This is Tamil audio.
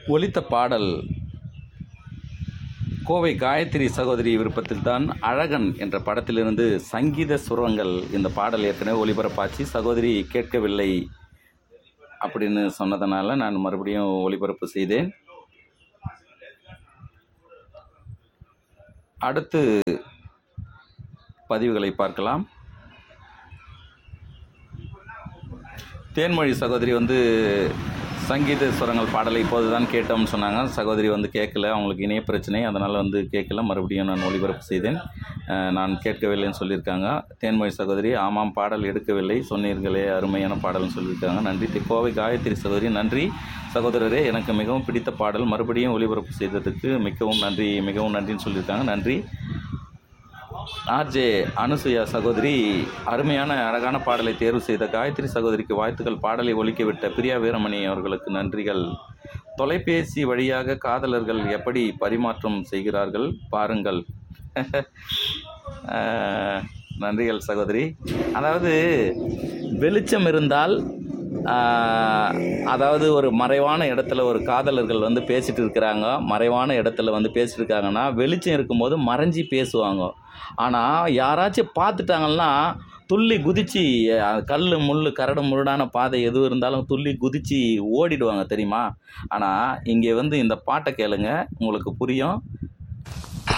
ஒலித்த பாடல் கோவை காயத்ரி சகோதரி விருப்பத்தில் தான் அழகன் என்ற படத்திலிருந்து சங்கீத சுரங்கள் இந்த பாடல் ஏற்கனவே ஒளிபரப்பாச்சு சகோதரி கேட்கவில்லை அப்படின்னு சொன்னதுனால நான் மறுபடியும் ஒளிபரப்பு செய்தேன் அடுத்து பதிவுகளை பார்க்கலாம் தேன்மொழி சகோதரி வந்து சங்கீத சுரங்கள் பாடலை இப்போது தான் கேட்டோம்னு சொன்னாங்க சகோதரி வந்து கேட்கல அவங்களுக்கு இணைய பிரச்சனை அதனால் வந்து கேட்கல மறுபடியும் நான் ஒளிபரப்பு செய்தேன் அஹ், நான் கேட்கவில்லைன்னு சொல்லியிருக்காங்க தேன்மொழி சகோதரி ஆமாம் பாடல் எடுக்கவில்லை சொன்னீர்களே அருமையான பாடல்னு சொல்லியிருக்காங்க நன்றி தி- கோவை காயத்ரி சகோதரி நன்றி சகோதரரே எனக்கு மிகவும் பிடித்த பாடல் மறுபடியும் ஒளிபரப்பு செய்ததுக்கு மிகவும் நன்றி மிகவும் நன்றின்னு சொல்லியிருக்காங்க நன்றி ஆர்ஜே அனுசுயா சகோதரி அருமையான அழகான பாடலை தேர்வு செய்த காயத்ரி சகோதரிக்கு வாழ்த்துக்கள் பாடலை ஒலிக்கவிட்ட பிரியா வீரமணி அவர்களுக்கு நன்றிகள் தொலைபேசி வழியாக காதலர்கள் எப்படி பரிமாற்றம் செய்கிறார்கள் பாருங்கள் அஹ், நன்றிகள் சகோதரி அதாவது வெளிச்சம் இருந்தால் ஆஹ், அதாவது ஒரு மறைவான இடத்துல ஒரு காதலர்கள் வந்து பேசிட்டு இருக்கிறாங்க மறைவான இடத்துல வந்து பேசிட்டு இருக்காங்கன்னா வெளிச்சம் இருக்கும்போது மறைஞ்சி பேசுவாங்க ஆனால் யாராச்சும் பார்த்துட்டாங்கன்னா துள்ளி குதிச்சு கல் முள் கரடு முரடான பாதை எது இருந்தாலும் துள்ளி குதிச்சு ஓடிடுவாங்க தெரியுமா ஆனால் இங்கே வந்து இந்த பாட்டை கேளுங்க உங்களுக்கு புரியும்